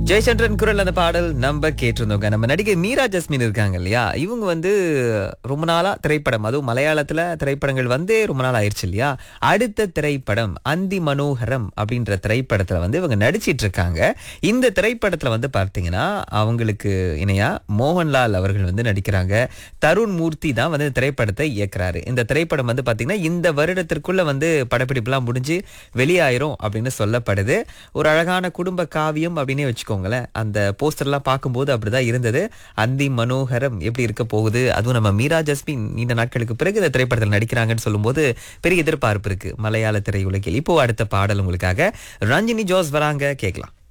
ஜெயச்சந்திரன் குரல் அந்த பாடல் நம்ம கேட்டிருந்தோங்க நம்ம நடிகை மீரா ஜஸ்மின் இருக்காங்க இல்லையா இவங்க வந்து ரொம்ப நாளா திரைப்படம் அதுவும் மலையாளத்துல திரைப்படங்கள் வந்து ரொம்ப நாள் ஆயிடுச்சு இல்லையா அடுத்த திரைப்படம் அந்தி மனோகரம் அப்படின்ற திரைப்படத்துல வந்து இவங்க நடிச்சிட்டு இருக்காங்க இந்த திரைப்படத்துல வந்து பார்த்தீங்கன்னா அவங்களுக்கு இணையா மோகன்லால் அவர்கள் வந்து நடிக்கிறாங்க தருண் மூர்த்தி தான் வந்து இந்த திரைப்படத்தை இயக்குறாரு இந்த திரைப்படம் வந்து பார்த்தீங்கன்னா இந்த வருடத்திற்குள்ள வந்து படப்பிடிப்புலாம் முடிஞ்சு வெளியாயிரும் அப்படின்னு சொல்லப்படுது ஒரு அழகான குடும்ப காவியம் அப்படின்னே வச்சுக்கோங்களேன் அந்த போஸ்டர்லாம் பார்க்கும்போது அப்படிதான் இருந்தது அந்தி மனோகரம் எப்படி இருக்க போகுது அதுவும் நம்ம மீரா ஜஸ்மின் நீண்ட நாட்களுக்கு பிறகு இந்த திரைப்படத்தில் நடிக்கிறாங்கன்னு சொல்லும்போது பெரிய எதிர்பார்ப்பு இருக்கு மலையாள திரையுலகில் இப்போ அடுத்த பாடல் உங்களுக்காக ரஞ்சினி ஜோஸ் வராங்க கேட்கலாம்